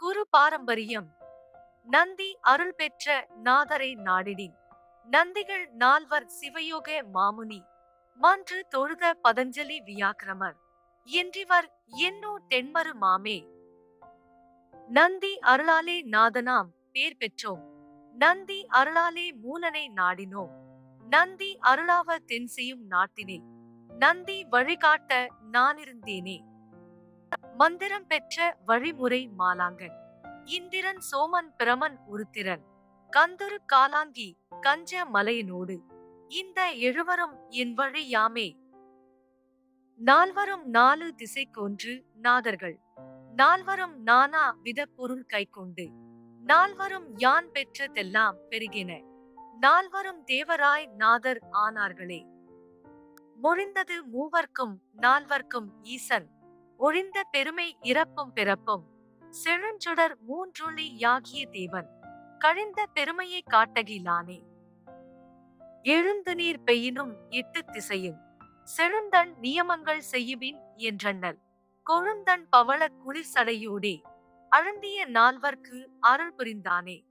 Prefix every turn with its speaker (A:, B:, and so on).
A: குரு பாரம்பரியம் நந்தி அருள் பெற்ற நாதரை நாடிடின் நந்திகள் நால்வர் சிவயோக மாமுனி மன்று தொழுத பதஞ்சலி வியாக்கிரமர் என்றிவர் என்னோ தென்மரு மாமே நந்தி அருளாலே நாதனாம் பேர் பெற்றோம் நந்தி அருளாலே மூலனை நாடினோம் நந்தி அருளாவ தென்செய்யும் நாட்டினில் நந்தி வழிகாட்ட நானிருந்தேனே மந்திரம் பெற்ற வழிமுறை மாலாங்கன் இந்திரன் சோமன் பிரமன் உருத்திரன் கந்தரு காலாங்கி கஞ்ச மலையனோடு இந்த எழுவரும் என் வழி யாமே நால்வரும் நாலு திசைக்கொன்று நாதர்கள் நால்வரும் நானா வித பொருள் கைக்கொண்டு நால்வரும் யான் பெற்றதெல்லாம் பெருகின நால்வரும் தேவராய் நாதர் ஆனார்களே மொழிந்தது மூவர்க்கும் நால்வர்க்கும் ஈசன் ஒழிந்த பெருமை இறப்பும் பிறப்பும் செழுஞ்சுடர் மூன்றொளி யாகிய தேவன் கழிந்த பெருமையை காட்டகிலானே எழுந்து நீர் பெய்யினும் எட்டு திசையும் செழுந்தன் நியமங்கள் செய்யுமின் என்றண்ணல் கொழுந்தன் பவள குளிர்சடையோடே அழுந்திய நால்வர்க்கு அருள் புரிந்தானே